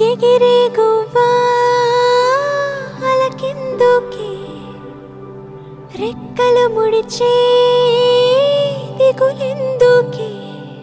ఎగిరే గువ్వా అలకెందుకే రెక్కలు ముడిచే దిగులెందుకే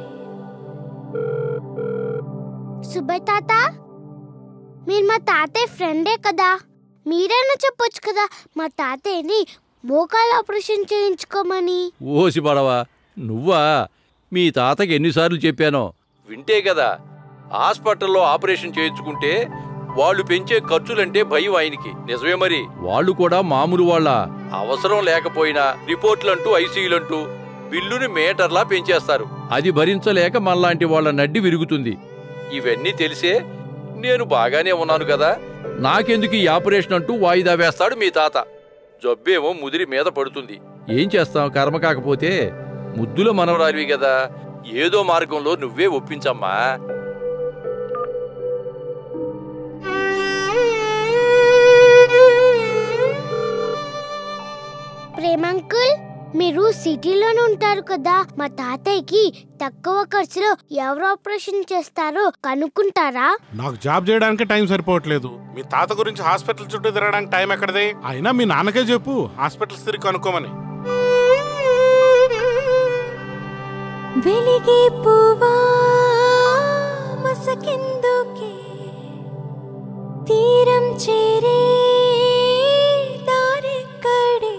సుబ్బయ్య తాత మీరు మా తాతయ్య ఫ్రెండే కదా మీరైనా చెప్పొచ్చు కదా మా తాతయ్యని మోకాలు ఆపరేషన్ చేయించుకోమని ఓసి పడవా నువ్వా మీ తాతకి ఎన్నిసార్లు చెప్పానో వింటే కదా హాస్పిటల్లో ఆపరేషన్ చేయించుకుంటే వాళ్ళు పెంచే ఖర్చులంటే భయం ఆయనకి నిజమే మరి వాళ్ళు కూడా మామూలు వాళ్ళ అవసరం లేకపోయినా రిపోర్ట్లంటూ ఐసీయూలంటూ బిల్లుని మీటర్లా పెంచేస్తారు అది భరించలేక మనలాంటి వాళ్ళ నడ్డి విరుగుతుంది ఇవన్నీ తెలిసే నేను బాగానే ఉన్నాను కదా నాకెందుకు ఈ ఆపరేషన్ అంటూ వాయిదా వేస్తాడు మీ తాత జబ్బేమో ముదిరి మీద పడుతుంది ఏం చేస్తాం కర్మ కాకపోతే ముద్దుల మనవరాలివి కదా ఏదో మార్గంలో నువ్వే ఒప్పించమ్మా ప్రేమంకుల్ మీరు సిటీలోనే ఉంటారు కదా మా తాతయ్యకి తక్కువ ఖర్చులో ఎవరు ఆపరేషన్ చేస్తారో కనుక్కుంటారా నాకు జాబ్ చేయడానికి టైం సరిపోవట్లేదు మీ తాత గురించి హాస్పిటల్ చుట్టూ తిరగడానికి టైం ఎక్కడది అయినా మీ నాన్నకే చెప్పు హాస్పిటల్స్ తిరిగి కనుక్కోమని వెలిగే పువ్వా మసకెందుకే తీరం చేరే దారెక్కడే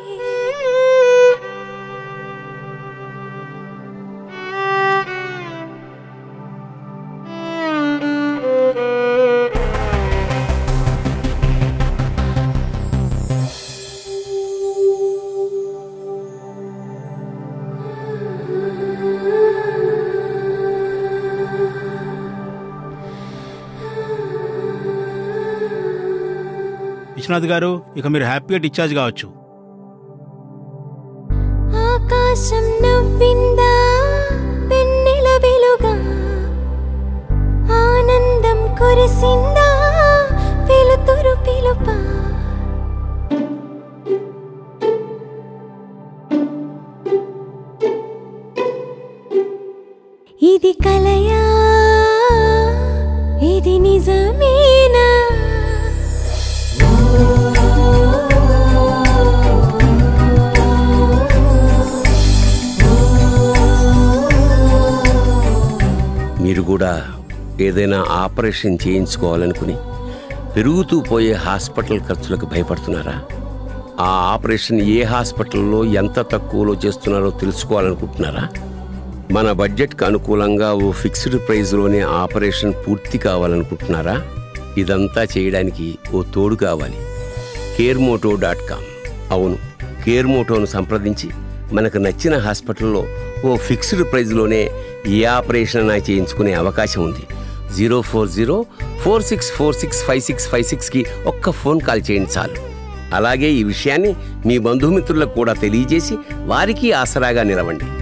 విశ్వనాథ్ గారు ఇక మీరు హ్యాపీగా డిశ్చార్జ్ కావచ్చు ఆకాశం నవ్విందా వెన్నెల వెలుగా ఆనందం కురిసిందా వెలుతురు పిలుపా ఇది కలయా ఇది నిజమేనా మీరు కూడా ఏదైనా ఆపరేషన్ చేయించుకోవాలనుకుని పెరుగుతూ పోయే హాస్పిటల్ ఖర్చులకు భయపడుతున్నారా ఆ ఆపరేషన్ ఏ హాస్పిటల్లో ఎంత తక్కువలో చేస్తున్నారో తెలుసుకోవాలనుకుంటున్నారా మన బడ్జెట్కి అనుకూలంగా ఓ ఫిక్స్డ్ ప్రైస్లోనే ఆపరేషన్ పూర్తి కావాలనుకుంటున్నారా ఇదంతా చేయడానికి ఓ తోడు కావాలి కేర్మోటో డాట్ కామ్ అవును కేర్మోటోను సంప్రదించి మనకు నచ్చిన హాస్పిటల్లో ఓ ఫిక్స్డ్ ప్రైజ్లోనే ఏ ఆపరేషన్ అయినా చేయించుకునే అవకాశం ఉంది zero four zero four six four six five six five సిక్స్కి ఒక్క ఫోన్ కాల్ చేయండి చాలు అలాగే ఈ విషయాన్ని మీ బంధుమిత్రులకు కూడా తెలియజేసి వారికి ఆసరాగా నిలవండి